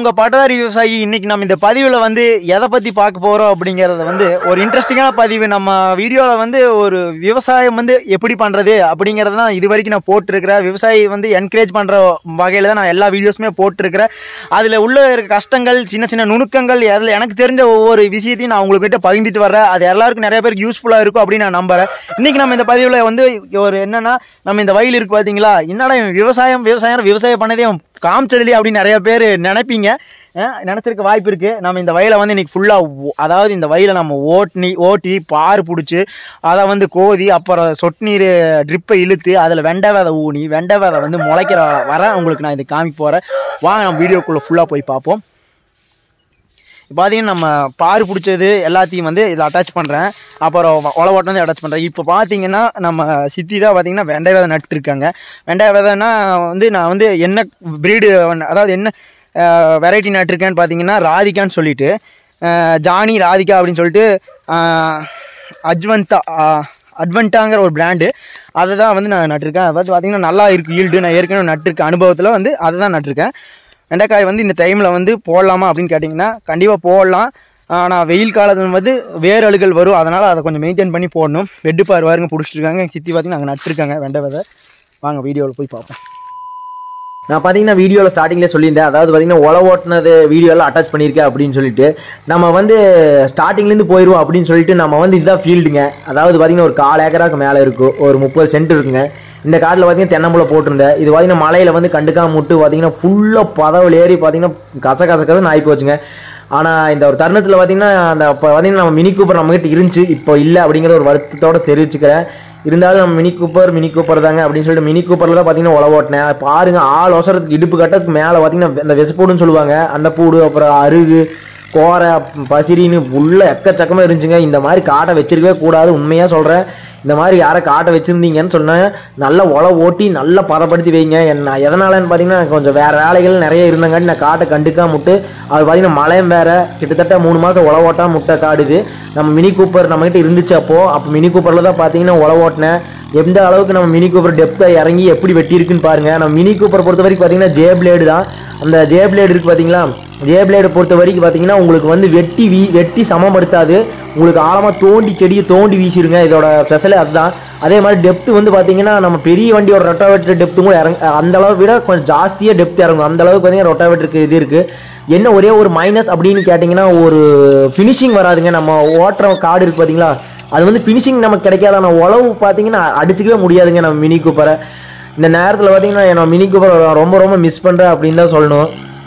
உங்கள் பட்டதாரி விவசாயி இன்னைக்கு நம்ம இந்த பதிவில் வந்து எதை பற்றி பார்க்க போகிறோம் அப்படிங்கிறத வந்து ஒரு இன்ட்ரெஸ்டிங்கான பதிவு நம்ம வீடியோவில் வந்து ஒரு விவசாயம் வந்து எப்படி பண்ணுறது அப்படிங்கிறத தான் இது வரைக்கும் நான் போட்டிருக்கிறேன் விவசாயி வந்து என்கரேஜ் பண்ணுற வகையில் தான் நான் எல்லா வீடியோஸுமே போட்டிருக்கிறேன் அதில் உள்ள இருக்க கஷ்டங்கள் சின்ன சின்ன நுணுக்கங்கள் அதில் எனக்கு தெரிஞ்ச ஒவ்வொரு விஷயத்தையும் நான் உங்கள்கிட்ட பகிர்ந்துட்டு வரேன் அது எல்லாருக்கும் நிறைய பேருக்கு யூஸ்ஃபுல்லாக இருக்கும் அப்படின்னு நான் நம்புறேன் இன்றைக்கி நம்ம இந்த பதிவில் வந்து ஒரு என்னென்னா நம்ம இந்த வயல் இருக்குது பார்த்தீங்களா என்னடா இவன் விவசாயம் விவசாயம் விவசாயம் பண்ணதே அவன் காமிச்சதுலேயே அப்படின்னு நிறைய பேர் நினைப்பீங்க அஹ் நினைச்சிருக்க வாய்ப்பு இருக்குது நம்ம இந்த வயலை வந்து இன்னைக்கு ஃபுல்லாக அதாவது இந்த வயலை நம்ம ஓட்டி ஓட்டி பார் பிடிச்சி அதை வந்து கோதி அப்புறம் சொட்டு நீர் ட்ரிப்பை இழுத்து அதில் வெண்டை விதை ஊனி வெண்டை விதை வந்து முளைக்கிற வர உங்களுக்கு நான் இது காமிக்க போகிறேன் வாங்க நம்ம வீடியோக்குள்ளே ஃபுல்லாக போய் பார்ப்போம் பார்த்தீங்கன்னா நம்ம பாரு பிடிச்சது எல்லாத்தையும் வந்து இதில் அட்டாச் பண்ணுறேன் அப்புறம் ஒலை ஓட்டம் அட்டாச் பண்ணுறேன் இப்போ பார்த்தீங்கன்னா நம்ம சித்தி தான் பார்த்தீங்கன்னா வெண்டை விதை நட்டுருக்காங்க வெண்டை விதைன்னா வந்து நான் வந்து என்ன ப்ரீடு அதாவது என்ன வெரைட்டி நட்டிருக்கேன்னு பார்த்தீங்கன்னா ராதிகான்னு சொல்லிட்டு அஹ், ஜானி ராதிகா அப்படின்னு சொல்லிட்டு அஹ், அஜ்வந்தா அஹ், அட்வென்ட்டாங்கிற ஒரு பிராண்டு அதை தான் வந்து நான் நட்டிருக்கேன் அது வந்து பார்த்தீங்கன்னா நல்லா இருக்குது ஈல்டு நான் ஏற்கனவே நட்டிருக்க அனுபவத்தில் வந்து அதை தான் நட்டிருக்கேன் வெண்டைக்காய் வந்து இந்த டைமில் வந்து போடலாமா அப்படின்னு கேட்டிங்கன்னா கண்டிப்பாக போடலாம் ஆனால் வெயில் காலத்தில் வந்து வேர் அழுகல் வரும் அதனால் அதை கொஞ்சம் மெயின்டைன் பண்ணி போடணும் பெட்டு பார் வாருங்க பிடிச்சிருக்காங்க எங்கள் சித்தி பார்த்தீங்கன்னா அங்கே நட்டுருக்காங்க வெண்டை விதை வாங்க வீடியோவில் போய் பார்ப்போம் நான் பார்த்தீங்கன்னா வீடியோவில் ஸ்டார்டிங்லேயே சொல்லியிருந்தேன் அதாவது பார்த்தீங்கன்னா உழவு ஓட்டினது வீடியோலாம் அட்டாச் பண்ணியிருக்கேன் அப்படின்னு சொல்லிட்டு நம்ம வந்து ஸ்டார்டிங்லேருந்து போயிடுவோம் அப்படின்னு சொல்லிட்டு நம்ம வந்து இதுதான் ஃபீல்டுங்க அதாவது பார்த்தீங்கன்னா ஒரு கால் ஏக்கராக்கு மேலே இருக்கும் ஒரு முப்பது சென்ட் இருக்குங்க இந்த காட்டில் பார்த்தீங்கன்னா தென்னம்புல போட்டிருந்தேன் இது பார்த்தீங்கன்னா மலையில் வந்து கண்டுக்காம முட்டு பார்த்தீங்கன்னா ஃபுல்லாக பதவல் ஏறி பார்த்தீங்கன்னா கச கச கசன்னு ஆகி போச்சுங்க ஆனால் இந்த ஒரு தருணத்தில் பார்த்தீங்கன்னா அந்த அப்போ பார்த்தீங்கன்னா நம்ம மினி கூப்பர் நம்மகிட்ட இருந்துச்சு இப்போ இல்லை அப்படிங்கிற ஒரு வருத்தத்தோட தெரிவிச்சுக்கிறேன் இருந்தாலும் நம்ம மினி கூப்பர் மினி கூப்பர் தாங்க அப்படின்னு சொல்லிட்டு மினி கூப்பரில் தான் பார்த்தீங்கன்னா உழவு ஓட்டினேன் பாருங்க ஆள் ஒசரத்துக்கு இடுப்பு கட்டத்துக்கு மேலே பார்த்தீங்கன்னா இந்த விசப்பூடுன்னு சொல்லுவாங்க அந்த பூடு அப்புறம் அருகு கோரை பசிரின்னு உள்ள எக்கச்சக்கமாக இருந்துச்சுங்க இந்த மாதிரி காட்டை வச்சிருக்கவே கூடாது உண்மையாக சொல்கிறேன் இந்த மாதிரி யாரை காட்டை வச்சுருந்தீங்கன்னு சொன்னேன் நல்லா உழவு ஓட்டி நல்லா பதப்படுத்தி வைங்க என்ன எதனாலன்னு பார்த்தீங்கன்னா கொஞ்சம் வேறு வேலைகள் நிறைய இருந்தங்காட்டி நான் காட்டை கண்டுக்காம முட்டு அது பார்த்தீங்கன்னா மழையும் வேறு கிட்டத்தட்ட மூணு மாதம் உழவு ஓட்டா முட்டை காடுது நம்ம மினி கூப்பர் நம்மகிட்ட இருந்துச்சு அப்போது அப்போ மினி கூப்பரில் தான் பார்த்தீங்கன்னா உழவு ஓட்டினேன் எந்த அளவுக்கு நம்ம மினி கூப்பர் டெப்த்தாக இறங்கி எப்படி வெட்டியிருக்குன்னு பாருங்கள் நம்ம மினி கூப்பர் பொறுத்த வரைக்கும் பார்த்தீங்கன்னா ஜே பிளேடு தான் அந்த ஜே பிளேடு இருக்குது பார்த்தீங்களா ஜே பிளேடு பொறுத்த வரைக்கும் பார்த்தீங்கன்னா உங்களுக்கு வந்து வெட்டி வீ வெட்டி சமப்படுத்தாது உங்களுக்கு ஆழமாக தோண்டி செடியை தோண்டி வீசிடுங்க இதோட ஸ்பெஷலே அதுதான் அதே மாதிரி டெப்த்து வந்து பார்த்தீங்கன்னா நம்ம பெரிய வண்டியோட ரொட்டாவேட்டர் டெப்த்து கூட இறங்க அந்த அளவு விட கொஞ்சம் ஜாஸ்தியாக டெப்த் இறங்கும் அந்த அளவுக்கு பார்த்தீங்கன்னா ரொட்டாவேட்டருக்கு இது இருக்குது என்ன ஒரே ஒரு மைனஸ் அப்படின்னு கேட்டிங்கன்னா ஒரு ஃபினிஷிங் வராதுங்க நம்ம ஓட்டுற காடு இருக்குது பார்த்தீங்களா அது வந்து ஃபினிஷிங் நமக்கு கிடைக்காது ஆனால் உழவு பார்த்தீங்கன்னா அடிச்சுக்கவே முடியாதுங்க நம்ம மினி கூப்பரை இந்த நேரத்தில் பார்த்தீங்கன்னா நான் மினி கூப்பரை ரொம்ப ரொம்ப மிஸ் பண்ணுறேன் அப்படின்னு தான் சொல்லணும்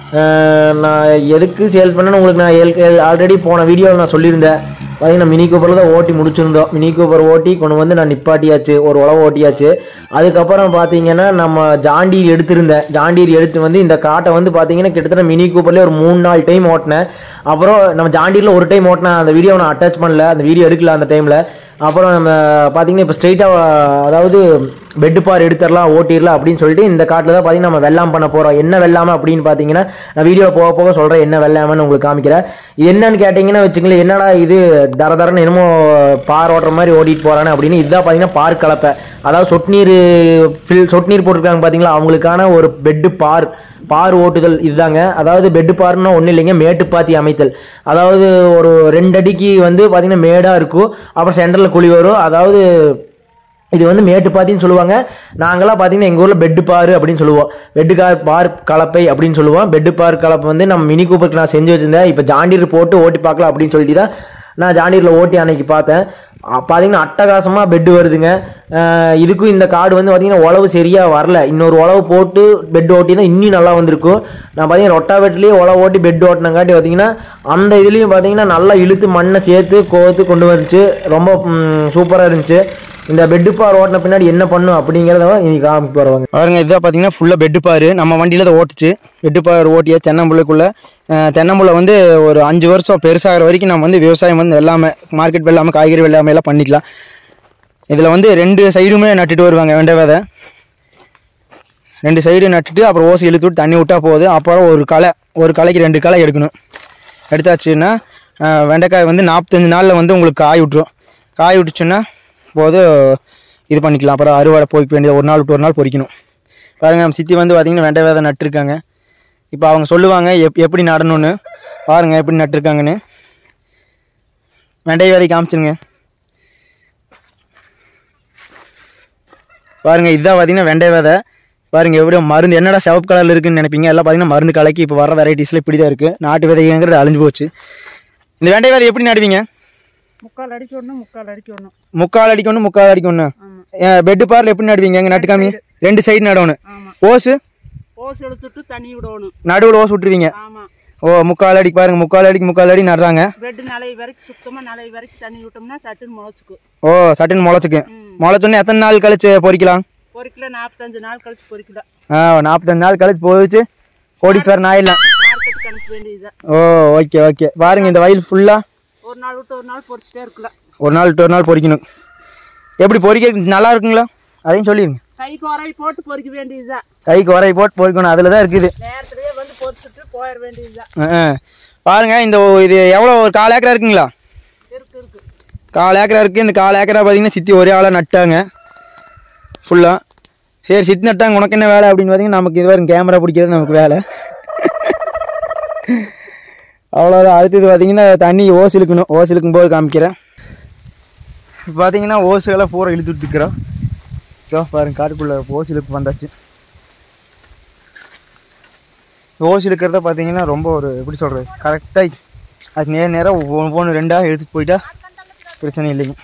அஹ் நான் எதுக்கு சேல் பண்ணேன்னு உங்களுக்கு நான் ஆல்ரெடி போன வீடியோவில் நான் சொல்லியிருந்தேன் பார்த்தீங்கன்னா மினி கூப்பரில் தான் ஓட்டி முடிச்சிருந்தோம் மினி கூப்பர் ஓட்டி கொண்டு வந்து நான் நிப்பாட்டியாச்சு ஒரு உழவு ஓட்டியாச்சு அதுக்கப்புறம் பார்த்தீங்கன்னா நம்ம ஜாண்டீர் எடுத்திருந்தேன் ஜாண்டீர் எடுத்து வந்து இந்த காட்டை வந்து பார்த்தீங்கன்னா கிட்டத்தட்ட மினி கூப்பர்லேயே ஒரு மூணு நாலு டைம் ஓட்டினேன் அப்புறம் நம்ம ஜாண்டீரில் ஒரு டைம் ஓட்டினேன் அந்த வீடியோ நான் அட்டாச் பண்ணல அந்த வீடியோ எடுக்கல அந்த டைமில் அப்புறம் நம்ம பார்த்தீங்கன்னா இப்போ ஸ்ட்ரைட்டாக அதாவது பெட்டு பார் எடுத்துடலாம் ஓட்டிடலாம் அப்படின்னு சொல்லிட்டு இந்த காட்டில் தான் பார்த்தீங்கன்னா நம்ம வெள்ளாம் பண்ண போகிறோம் என்ன வெள்ளாமை அப்படின்னு பார்த்தீங்கன்னா நான் வீடியோ போக போக சொல்கிறேன் என்ன வெள்ளாமைன்னு உங்களுக்கு காமிக்கிறேன் இது என்னன்னு கேட்டிங்கன்னா வச்சுங்களேன் என்னடா இது தர தரன்னு என்னமோ பார் ஓட்டுற மாதிரி ஓட்டிட்டு போகிறானே அப்படின்னு இதுதான் பார்த்தீங்கன்னா பார் கலப்பை அதாவது சொட்டு நீர் ஃபில் சொட்டு நீர் போட்டிருக்காங்க பார்த்தீங்களா அவங்களுக்கான ஒரு பெட்டு பார் பார் ஓட்டுதல் இதுதாங்க அதாவது பெட்டு பார்னா ஒன்றும் இல்லைங்க மேட்டு பாத்தி அமைத்தல் அதாவது ஒரு ரெண்டு அடிக்கு வந்து பார்த்தீங்கன்னா மேடாக இருக்கும் அப்புறம் சென்டரில் குழி வரும் அதாவது இது வந்து மேட்டு பாத்தின்னு சொல்லுவாங்க நாங்களாம் பார்த்தீங்கன்னா எங்கள் ஊரில் பெட்டு பாரு அப்படின்னு சொல்லுவோம் பெட்டு கார் பார் கலப்பை அப்படின்னு சொல்லுவோம் பெட்டு பார் கலப்பை வந்து நம்ம மினி கூப்பருக்கு நான் செஞ்சு வச்சிருந்தேன் இப்போ ஜாண்டீர் போட்டு ஓட்டி பார்க்கலாம் அப்படின்னு சொல்லிட்டு தான் நான் ஜாண்டீரில் ஓட்டி அன்னைக்கு பார்த்தேன் அ, பார்த்தீங்கன்னா அட்டகாசமாக பெட்டு வருதுங்க அஹ் இதுக்கும் இந்த கார்டு வந்து பார்த்தீங்கன்னா உழவு சரியாக வரல இன்னொரு உழவு போட்டு பெட் ஓட்டி தான் இன்னும் நல்லா வந்திருக்கும் நான் பார்த்தீங்கன்னா ரொட்டாவேட்லேயே உழவு ஓட்டி பெட் ஓட்டினங்காட்டி பார்த்தீங்கன்னா அந்த இதுலேயும் பார்த்தீங்கன்னா நல்லா இழுத்து மண்ணை சேர்த்து கோர்த்து கொண்டு வந்துச்சு ரொம்ப சூப்பராக இருந்துச்சு இந்த பெட்டு பார் ஓட்டின பின்னாடி என்ன பண்ணும் அப்படிங்கிறத இன்னைக்கு காமிக்கு வருவாங்க பாருங்க இதுதான் பார்த்தீங்கன்னா ஃபுல்லாக பெட்டு பாரு நம்ம வண்டியில் தான் ஓட்டுச்சு பெட்டு பார் ஓட்டிய தென்னம்புள்ளைக்குள்ளே தென்னம்புள்ள வந்து ஒரு அஞ்சு வருஷம் பெருசாகிற வரைக்கும் நம்ம வந்து விவசாயம் வந்து வெள்ளாமை மார்க்கெட் வெள்ளாமை காய்கறி வெள்ளாமை எல்லாம் பண்ணிக்கலாம் இதில் வந்து ரெண்டு சைடுமே நட்டுட்டு வருவாங்க வெண்டை விதை ரெண்டு சைடு நட்டுட்டு அப்புறம் ஓசி இழுத்து விட்டு தண்ணி விட்டா போகுது அப்புறம் ஒரு களை ஒரு களைக்கு ரெண்டு களை எடுக்கணும் எடுத்தாச்சுன்னா அஹ், வெண்டைக்காய் வந்து நாற்பத்தஞ்சு நாளில் வந்து உங்களுக்கு காய் விட்டுரும் காய் விட்டுச்சுன்னா போது இது பண்ணிக்கலாம் அப்புறம் அறுவடை போய்க்க வேண்டியது ஒரு நாள் விட்டு ஒரு நாள் பொறிக்கணும் பாருங்க நம்ம சித்தி வந்து பார்த்தீங்கன்னா வெண்டை விதை நட்டுருக்காங்க இப்போ அவங்க சொல்லுவாங்க எப் எப்படி நடணும்னு பாருங்கள் எப்படி நட்டுருக்காங்கன்னு வெண்டை விதை காமிச்சிருங்க பாருங்க இதுதான் பார்த்தீங்கன்னா வெண்டை விதை பாருங்க எவ்வளோ மருந்து என்னடா சிவப்பு கலரில் இருக்குன்னு நினைப்பீங்க எல்லாம் பார்த்தீங்கன்னா மருந்து கலக்கி இப்போ வர வெரைட்டிஸில் இப்படி தான் இருக்குது நாட்டு விதைங்கிறது அழிஞ்சு போச்சு இந்த வெண்டை விதை எப்படி நடுவீங்க முக்கால் அடிக்கு ஒன்று முக்கால் அடிக்கு ஒன்று முக்கால் அடிக்கணும் முக்கால் அடிக்கணும் ஆமாம் பெட்டு பார்ல எப்படி நடுவீங்க எங்க நட்டு காமிங்க ரெண்டு சைடு நடணும் ஆமாம் ஓசு ஓஸ் எடுத்துட்டு தண்ணி விடணும் நடுவில் ஓசு விட்டுருவீங்க ஆமாம் ஓ முக்கால் அடிக்கு பாருங்க முக்கால் அடிக்கு முக்கால் அடி நடுறாங்க பெட் நிலை வரைக்கும் சுத்தமாக நிலை வரைக்கும் தண்ணி விட்டோம்னா சட்டுன்னு முளைச்சிக்கும் ஓ சட்டுன்னு முளைச்சிக்கு ம் முளைச்சோன்னே எத்தனை நாள் கழிச்சு பொறிக்கலாம் ஒரு கிலோ நாற்பத்தஞ்சு நாள் கழிச்சு பொறிக்கலாம் ஆ நாற்பத்தஞ்சு நாள் கழிச்சு போயிச்சு கோடீஸ்வரன் ஆயிடலாம் மார்க்கெட்டுக்கு அனுப்ப வேண்டியதுதான் ஓ ஓகே ஓகே பாருங்க இந்த வயல் ஃபுல்லாக ஒரு நாள் விட்டு ஒரு நாள் பொறிச்சிட்டே இருக்கலாம் ஒரு நாள் விட்டு ஒரு நாள் பொறிக்கணும் எப்படி பொறிக்க நல்லா இருக்குங்களா அதையும் சொல்லிடுங்க கைக்கு உரவி போட்டு பொறிக்க வேண்டியதுதான் கைக்கு உரை போட்டு பொறிக்கணும் அதில் தான் இருக்குது நேரத்துலேயே வந்து பொறிச்சிட்டு போயிட வேண்டியதுதான் ஆ, ஆ. பாருங்க இந்த ஓ- இது எவ்வளோ ஒரு கால் ஏக்கரா இருக்குங்களா இருக்கு இருக்கு கால் ஏக்கரா இருக்குது இந்த கால் ஏக்கரா பார்த்தீங்கன்னா சித்தி ஒரே ஆளாக நட்டாங்க ஃபுல்லாக சரி சித்தி நட்டாங்க உனக்கு என்ன வேலை அப்படின்னு பார்த்தீங்கன்னா நமக்கு இது வரைக்கும் கேமரா பிடிக்கிறது நமக்கு வேலை அவ்வளோதான் அடுத்தது பார்த்தீங்கன்னா தண்ணி ஓஸ் இழுக்கணும் ஓஸ் இழுக்கும் போது காமிக்கிறேன் இப்போ பார்த்தீங்கன்னா ஓசுகளை பூரா இழுத்துட்டு இருக்கிறோம் ஸோ பாருங்க காட்டுக்குள்ளே ஓஸ் இழுப்பு வந்தாச்சு ஓஸ் இழுக்கிறத பார்த்தீங்கன்னா ரொம்ப ஒரு எப்படி சொல்கிறது கரெக்டாக அது நேர் நேராக ஒவ்வொன்று ரெண்டாக எடுத்துகிட்டு போயிட்டா பிரச்சனை இல்லைங்க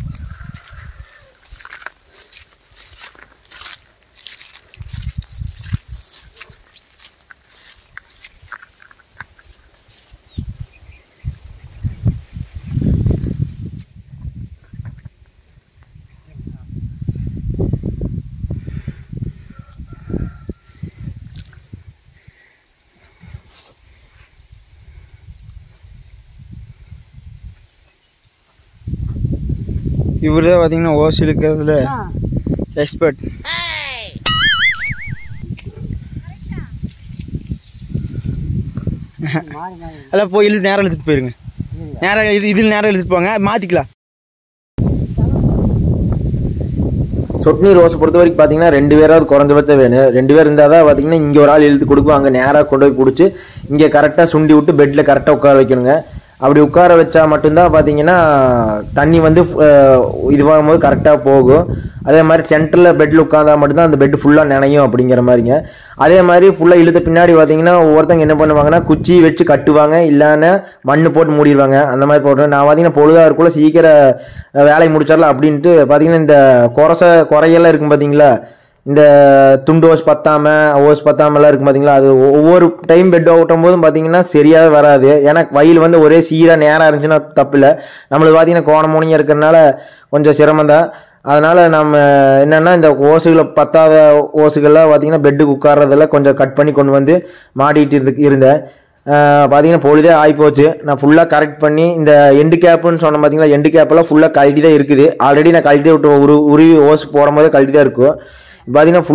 இவர் தான் பார்த்தீங்கன்னா ஓஸ் இழுக்கிறதுல எக்ஸ்பர்ட் எல்லாம் போய் இழுத்து நேரம் இழுத்துட்டு போயிருங்க நேரம் இது இதில் நேரம் இழுத்துட்டு போங்க மாற்றிக்கலாம் சொட்னி ரோஸ் பொறுத்த வரைக்கும் பார்த்தீங்கன்னா ரெண்டு பேராவது குறைஞ்சபட்சம் வேணும் ரெண்டு பேர் இருந்தால் தான் பார்த்தீங்கன்னா இங்கே ஒரு ஆள் இழுத்து கொடுக்கும் அங்கே நேராக கொண்டு போய் பிடிச்சி இங்கே கரெக்டாக சுண்டி விட்டு பெட்டில் கரெக்டாக உட்கார வைக்கணுங்க அப்படி உட்கார வச்சா மட்டும்தான் பார்த்தீங்கன்னா தண்ணி வந்து அஹ், இதுவாகும் போது கரெக்டாக போகும் அதே மாதிரி சென்டரில் பெட்டில் உட்காந்தா மட்டும்தான் அந்த பெட் ஃபுல்லாக நினையும் அப்படிங்கிற மாதிரிங்க அதே மாதிரி ஃபுல்லாக இழுத்த பின்னாடி பார்த்தீங்கன்னா ஒவ்வொருத்தங்க என்ன பண்ணுவாங்கன்னா குச்சி வச்சு கட்டுவாங்க இல்லைன்னா மண்ணு போட்டு மூடிடுவாங்க அந்த மாதிரி போடுறேன் நான் பார்த்தீங்கன்னா பொழுதா இருக்குள்ள சீக்கிரம் அஹ், வேலையை முடிச்சிடலாம் அப்படின்ட்டு பார்த்தீங்கன்னா இந்த குறச குறையெல்லாம் இருக்கும் பார்த்தீங்களா இந்த துண்டு ஓஸ் பத்தாம ஓஸ் பத்தாமலாம் இருக்கும் பார்த்தீங்களா அது ஒ- ஒவ்வொரு டைம் பெட் ஓட்டும் போதும் பார்த்தீங்கன்னா சரியாகவே வராது ஏன்னா வயல் வந்து ஒரே சீராக நேராக இருந்துச்சுன்னா தப்பு இல்லை நம்மளுக்கு பார்த்தீங்கன்னா கோணம் மூணியாக இருக்கிறனால கொஞ்சம் சிரமம் தான் அதனால் நம்ம என்னென்னா இந்த ஓசுகளை பத்தாத ஓசுகள்லாம் பார்த்தீங்கன்னா பெட்டுக்கு உட்கார்றதெல்லாம் கொஞ்சம் கட் பண்ணி கொண்டு வந்து மாட்டிகிட்டு இருந்து இருந்தேன் ஆஹ் பார்த்தீங்கன்னா பொழுதே ஆகிப்போச்சு நான் ஃபுல்லாக கரெக்ட் பண்ணி இந்த எண்டு கேப்புன்னு சொன்ன பார்த்தீங்களா எண்டு கேப்பெல்லாம் ஃபுல்லாக கழட்டி தான் இருக்குது ஆல்ரெடி நான் கழட்டி விட்டு உரு உருவி ஓஸ் போடும் போதே கழட்டி தான் இருக்கும் பார்த்தீங்கன்னா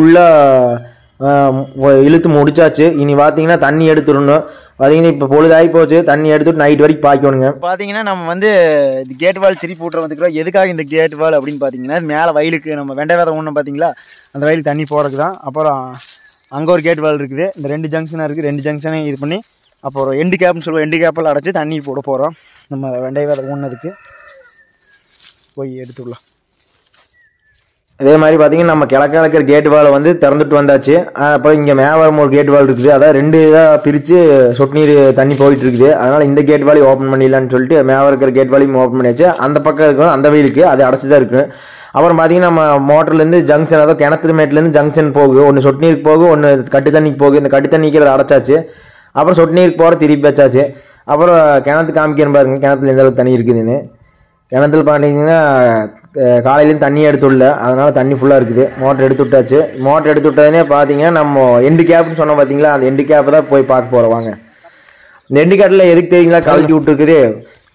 ஃபுல்லாக இழுத்து முடிச்சாச்சு இனி பார்த்தீங்கன்னா தண்ணி எடுத்துடணும் பார்த்தீங்கன்னா இப்போ பொழுது ஆகிப்போச்சு தண்ணி எடுத்துட்டு நைட் வரைக்கும் பாய்க்கணுங்க பார்த்தீங்கன்னா நம்ம வந்து இந்த கேட் வால் திருப்பி விட்ற வந்துக்கிறோம் எதுக்காக இந்த கேட் வால் அப்படின்னு பார்த்தீங்கன்னா மேலே வயலுக்கு நம்ம வெண்டை விதை ஒன்று பார்த்தீங்களா அந்த வயலுக்கு தண்ணி போகிறதுக்கு தான் அப்புறம் அங்கே ஒரு கேட் வால் இருக்குது இந்த ரெண்டு ஜங்ஷனாக இருக்குது ரெண்டு ஜங்ஷனையும் இது பண்ணி அப்புறம் எண்டு கேப்னு சொல்லுவோம் எண்டு கேப்பில் அடைச்சி தண்ணி போட போகிறோம் நம்ம வெண்டை விதை ஒன்றதுக்கு போய் எடுத்துக்கலாம் அதே மாதிரி பார்த்தீங்கன்னா நம்ம கிழக்க இருக்கிற கேட் வாலை வந்து திறந்துட்டு வந்தாச்சு ஆஹ் அப்புறம் இங்கே மேவரம் ஒரு கேட் வால் இருக்குது அதான் ரெண்டு இதாக பிரித்து சொட்டு நீர் தண்ணி போயிட்டு இருக்குது அதனால் இந்த கேட் வாலையும் ஓப்பன் பண்ணிடலான்னு சொல்லிட்டு மேவரம் இருக்கிற கேட் வாலையும் ஓப்பன் பண்ணியாச்சு அந்த பக்கம் இருக்கும் அந்த வெயிலுக்கு அது அடைச்சி தான் இருக்கு அப்புறம் பார்த்தீங்கன்னா நம்ம மோட்டர்லேருந்து ஜங்ஷன் அதாவது கிணத்து மேட்லேருந்து ஜங்ஷன் போகுது ஒன்று சொட்டு நீருக்கு போகும் ஒன்று கட்டு தண்ணிக்கு போகுது இந்த கட்டு தண்ணிக்கு அதை அடைச்சாச்சு அப்புறம் சொட்டு நீருக்கு போகிற திருப்பி வச்சாச்சு அப்புறம் கிணத்து காமிக்கிறேன் பாருங்க கிணத்துல எந்த அளவுக்கு தண்ணி இருக்குதுன்னு கிணத்துல பார்த்தீங்கன்னா அஹ், காலையிலேருந்து தண்ணி எடுத்து விடல அதனால தண்ணி ஃபுல்லாக இருக்குது மோட்டர் எடுத்து விட்டாச்சு மோட்டர் எடுத்து விட்டதுனே பார்த்தீங்கன்னா நம்ம எண்டு கேப்னு சொன்னோம் பார்த்தீங்களா அந்த எண்டு கேப்பை தான் போய் பார்க்க போகிறோம் வாங்க இந்த எண்டு கேட்டில் எதுக்கு தெரியுங்களா கழட்டி விட்டுருக்குது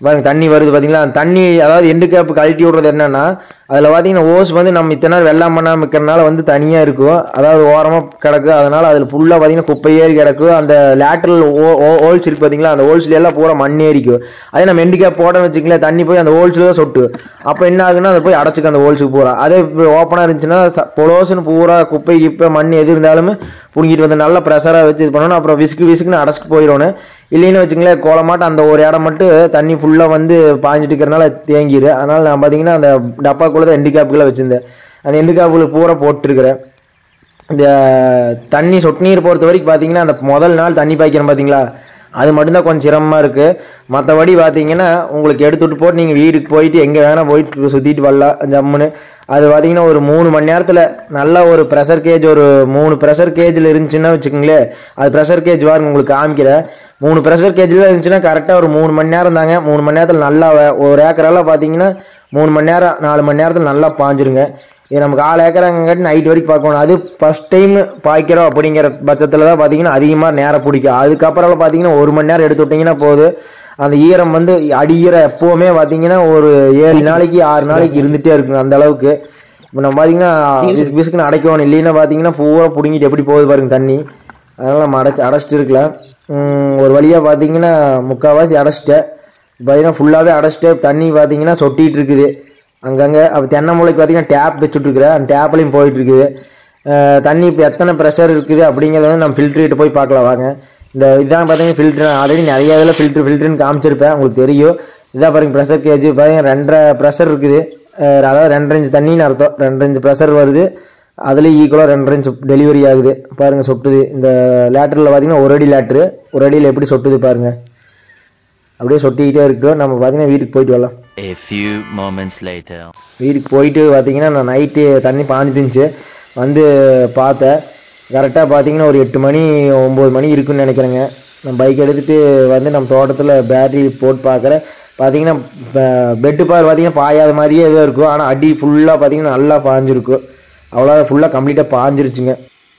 பாருங்க தண்ணி வருது பார்த்தீங்களா அந்த தண்ணி அதாவது எண்டு கேப் கழட்டி விடுறது என்னன்னா அதில் பார்த்தீங்கன்னா ஓஸ் வந்து நம்ம இத்தனை நாள் வெள்ளாம் பண்ணாமல் இருக்கிறனால வந்து தனியாக இருக்கும் அதாவது ஓரமாக கிடக்கு அதனால் அதில் ஃபுல்லாக பார்த்தீங்கன்னா குப்பை ஏறி கிடக்கும் அந்த லேட்டரல் ஹோல்ஸ் இருக்கு பார்த்தீங்களா அந்த ஹோல்ஸ்ல எல்லாம் பூரா மண் ஏறிக்கும் அதே நம்ம எண்டு கேப் போட வச்சுக்கலாம் தண்ணி போய் அந்த ஹோல்ஸில் தான் சொட்டு அப்போ என்ன ஆகுன்னா அதை போய் அடைச்சிக்கும் அந்த ஹோல்ஸுக்கு பூரா அதே இப்போ ஓப்பனாக இருந்துச்சுன்னா ச- பொலோசுன்னு பூரா குப்பை கிப்பை மண் எது இருந்தாலுமே பிடுங்கிட்டு வந்து நல்லா ப்ரெஷராக வச்சு இது பண்ணணும் அப்புறம் விசுக்கு விசுக்குன்னு அடைச்சிட்டு போயிடணும் இல்லைன்னு வச்சுங்களேன் கோலமாட்டம் அந்த ஒரு இடம் மட்டும் தண்ணி ஃபுல்லாக வந்து பாஞ்சிட்டு இருக்கிறனால தேங்கிடு அதனால் நான் பார்த்தீங்கன்னா அந்த டப்பாக்குள்ளே தான் எண்டு கேப்புக்குள்ளே வச்சுருந்தேன் அந்த எண்டு கேப்புக்குள்ள பூரா போட்டுருக்கிறேன் இந்த தண்ணி சொட்டு நீர் பொறுத்த வரைக்கும் பார்த்தீங்கன்னா அந்த முதல் நாள் தண்ணி பாய்க்கிறோம் பார்த்தீங்களா அது மட்டும்தான் கொஞ்சம் சிரமமாக இருக்குது மற்றபடி பார்த்தீங்கன்னா உங்களுக்கு எடுத்துகிட்டு போட்டு நீங்கள் வீட்டுக்கு போயிட்டு எங்கே வேணால் போயிட்டு சுற்றிட்டு வரலாம் ஜம்முன்னு அது பார்த்தீங்கன்னா ஒரு மூணு மணி நேரத்தில் நல்ல ஒரு ப்ரெஷர் கேஜ் ஒரு மூணு ப்ரெஷர் கேஜில் இருந்துச்சுன்னா வச்சுக்கோங்களேன் அது ப்ரெஷர் கேஜ் பாருங்க உங்களுக்கு காமிக்கிறேன் மூணு ப்ரெஷர் கேஜில் இருந்துச்சுன்னா கரெக்டாக ஒரு மூணு மணி நேரம் தாங்க மூணு மணி நேரத்தில் நல்லா வ- ஒரு ஏக்கரெல்லாம் பார்த்தீங்கன்னா மூணு மணி நேரம் நாலு மணி நேரத்தில் நல்லா பாஞ்சிருங்க இது நமக்கு ஆள் ஏக்கராங்காட்டி நைட் வரைக்கும் பார்க்கணும் அது ஃபஸ்ட் டைம் பாய்க்கிறோம் அப்படிங்கிற பட்சத்தில் தான் பார்த்தீங்கன்னா அதிகமாக நேரம் பிடிக்கும் அதுக்கப்புறம் பார்த்தீங்கன்னா ஒரு மணி நேரம் எடுத்து விட்டிங்கன்னா போதும் அந்த ஈரம் வந்து அடிக்கிற எப்போவுமே பார்த்தீங்கன்னா ஒரு ஏழு நாளைக்கு ஆறு நாளைக்கு இருந்துகிட்டே இருக்குங்க அந்த அளவுக்கு இப்போ நம்ம பார்த்தீங்கன்னா விசுக்கு விசுக்குன்னு அடைக்கணும் இல்லைன்னா பார்த்தீங்கன்னா பூரா பிடுங்கிட்டு எப்படி போகுது பாருங்க தண்ணி அதனால் நம்ம அடைச்சி அடைச்சிட்டு இருக்கலாம் உம், ஒரு வழியாக பார்த்தீங்கன்னா முக்கால்வாசி அடைச்சிட்டேன் பார்த்தீங்கன்னா ஃபுல்லாகவே அடைச்சிட்டு தண்ணி பார்த்தீங்கன்னா சொட்டிட்டு இருக்குது அங்கங்கே அப்போ தென்னை மூளைக்கு பார்த்தீங்கன்னா டேப் வச்சுட்ருக்குறேன் அந்த டேப்லையும் போயிட்டு இருக்குது அஹ் தண்ணி இப்போ எத்தனை ப்ரெஷர் இருக்குது அப்படிங்கிறத வந்து நம்ம ஃபில்ட்ரேட்டு போய் பார்க்கலாம் வாங்க இந்த இதான் பார்த்தீங்கன்னா ஃபில்ட்ரு ஆல்ரெடி நிறைய இதில் ஃபில்ட்ரு ஃபில்ட்ருன்னு காமிச்சிருப்பேன் உங்களுக்கு தெரியும் இதான் பாருங்க ப்ரெஷர் கேஜ் பார்த்தீங்கன்னா ரெண்டரை ப்ரெஷர் இருக்குது அஹ் அதாவது ரெண்டரை இன்ச் தண்ணின்னு அர்த்தம் ரெண்டரை இன்ச் ப்ரெஷர் வருது அதுலேயும் ஈக்குவலாக ரெண்டரை இன்ச் டெலிவரி ஆகுது பாருங்கள் சொட்டுது இந்த லேட்டரில் பார்த்தீங்கன்னா ஒரு அடி லேட்ரு ஒரு அடியில் எப்படி சொட்டுது பாருங்கள் அப்படியே சொட்டிக்கிட்டே இருக்கட்டும் நம்ம பார்த்தீங்கன்னா வீட்டுக்கு போயிட்டு வரலாம் A few moments later. வீட்டுக்கு போயிட்டு பார்த்தீங்கன்னா நான் நைட்டு தண்ணி பாஞ்சிட்டு இருந்துச்சு வந்து பார்த்தேன் கரெக்டாக பார்த்தீங்கன்னா ஒரு எட்டு மணி ஒம்பது மணி இருக்குன்னு நினைக்கிறேங்க நான் பைக் எடுத்துகிட்டு வந்து நம்ம தோட்டத்தில் பேட்டரி போட்டு பார்க்குறேன் பார்த்தீங்கன்னா பெட்டு பார் பார்த்தீங்கன்னா பாயாத மாதிரியே ஏதோ இருக்கும் ஆனால் அடி ஃபுல்லாக பார்த்தீங்கன்னா நல்லா பாஞ்சிருக்கும் அவ்வளோ ஃபுல்லாக கம்ப்ளீட்டாக பாஞ்சிருச்சுங்க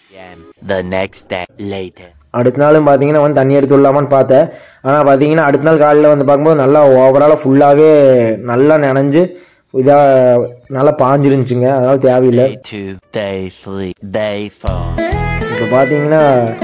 The next day later. அடுத்த நாளும் பார்த்தீங்கன்னா வந்து தண்ணி எடுத்து விடலாமான்னு பார்த்தேன் ஆனால் பார்த்தீங்கன்னா அடுத்த நாள் காலையில் வந்து பார்க்கும்போது நல்லா ஓவராலாக ஃபுல்லாகவே நல்லா நனைஞ்சு இதாக நல்லா பாஞ்சிருந்துச்சுங்க அதனால் தேவையில்லை Day two, day three, day four. இப்போ பார்த்தீங்கன்னா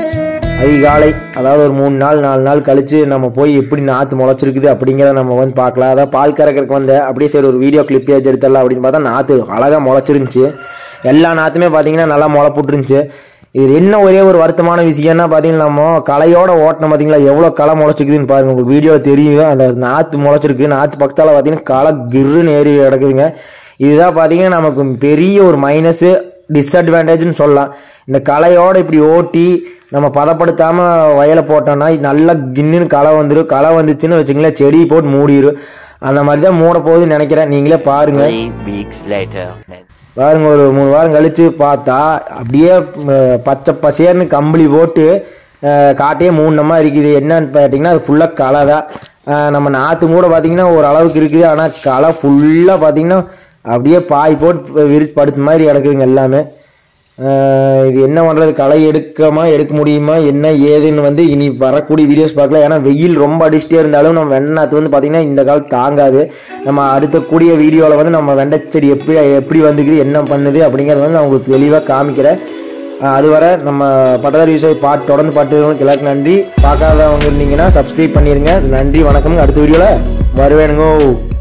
அதிகாலை அதாவது ஒரு மூணு நாள் நாலு நாள் கழித்து நம்ம போய் எப்படி நாற்று முளைச்சிருக்குது அப்படிங்கிறத நம்ம வந்து பார்க்கலாம் அதாவது பால் கறக்கறதுக்கு வந்தேன் அப்படியே சரி ஒரு வீடியோ கிளிப் ஏஜ் எடுத்துடலாம் அப்படின்னு பார்த்தா நாற்று அழகாக முளைச்சிருந்துச்சு எல்லா நாற்றுமே பார்த்தீங்கன்னா நல்லா முளை போட்டுருந்துச்சு இது என்ன ஒரே ஒரு வருத்தமான விஷயம்னா பார்த்தீங்கன்னா நம்ம களையோட ஓட்டணும் பார்த்தீங்களா எவ்வளோ களை முளைச்சிருக்குதுன்னு பாருங்க உங்களுக்கு வீடியோ தெரியும் அந்த நாற்று முளைச்சிருக்கு நாற்று பக்கத்தால் பார்த்தீங்கன்னா களை கிருன்னு ஏறி கிடக்குதுங்க இதுதான் பார்த்தீங்கன்னா நமக்கு பெரிய ஒரு மைனஸு டிஸ்அட்வான்டேஜ்னு சொல்லலாம் இந்த களையோட இப்படி ஓட்டி நம்ம பதப்படுத்தாமல் வயலை போட்டோம்னா நல்லா கின்னுன்னு களை வந்துடும் களை வந்துச்சுன்னு வச்சுங்களேன் செடி போட்டு மூடிடும் அந்த மாதிரி தான் மூட போகுதுன்னு நினைக்கிறேன் நீங்களே பாருங்க Three weeks later. பாருங்க ஒரு மூணு வாரம் கழிச்சு பார்த்தா அப்படியே ம், பச்சை பசேர்னு கம்பளி போட்டு அஹ், காட்டையே மூணுனமா இருக்குது என்னன்னு பார்த்தீங்கன்னா அது ஃபுல்லாக களை தான் அஹ், நம்ம நாற்று கூட பார்த்தீங்கன்னா ஒரு அளவுக்கு இருக்குது ஆனால் களை ஃபுல்லாக பார்த்தீங்கன்னா அப்படியே பாய் போட்டு விரிச்சு படுத்த மாதிரி கிடக்குதுங்க எல்லாமே அஹ், இது என்ன பண்ணுறது களை எடுக்கமா எடுக்க முடியுமா என்ன ஏதுன்னு வந்து இனி வரக்கூடிய வீடியோஸ் பார்க்கலாம் ஏன்னா வெயில் ரொம்ப அடிச்சுட்டே இருந்தாலும் நம்ம வெண்ணாத்து வந்து பார்த்திங்கன்னா இந்த காலம் தாங்காது நம்ம அடுத்த கூடிய வீடியோவில் வந்து நம்ம வெண்டைச்செடி எப்படி எப்படி வந்துக்குது என்ன பண்ணுது அப்படிங்கிறத வந்து நான் உங்களுக்கு தெளிவாக காமிக்கிறேன் அஹ், அதுவரை நம்ம பட்டதாரி விஷயம் பாட்டு தொடர்ந்து பாட்டு எல்லாருக்கும் நன்றி பார்க்காதவங்க இருந்தீங்கன்னா சப்ஸ்கிரைப் பண்ணிடுங்க நன்றி வணக்கம் அடுத்த வீடியோவில் வருவேனுங்க